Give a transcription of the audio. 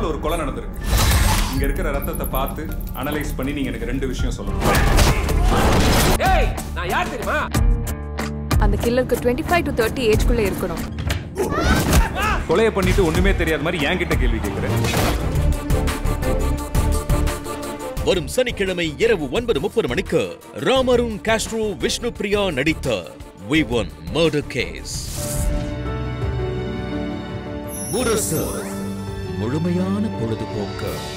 ஊர்ல ஒரு கொலை நடந்திருக்கு இங்க இருக்கிற ரத்தத்தை பார்த்து அனலைஸ் பண்ணி நீங்க எனக்கு ரெண்டு விஷயம் சொல்லணும் ஏய் நான் யார் தெரியுமா அந்த கில்லருக்கு டுவெண்ட்டி ஃபைவ் டு தேர்ட்டி ஏஜ்குள்ள இருக்கணும் கொலையை பண்ணிட்டு ஒண்ணுமே தெரியாத மாதிரி என்கிட்ட கேள்வி கேட்கிறேன் வரும் சனிக்கிழமை இரவு ஒன்பது முப்பது மணிக்கு ராமருண் காஸ்ட்ரோ விஷ்ணு பிரியா நடித்த V one murder case Murasu முழுமையான பொழுதுபோக்கு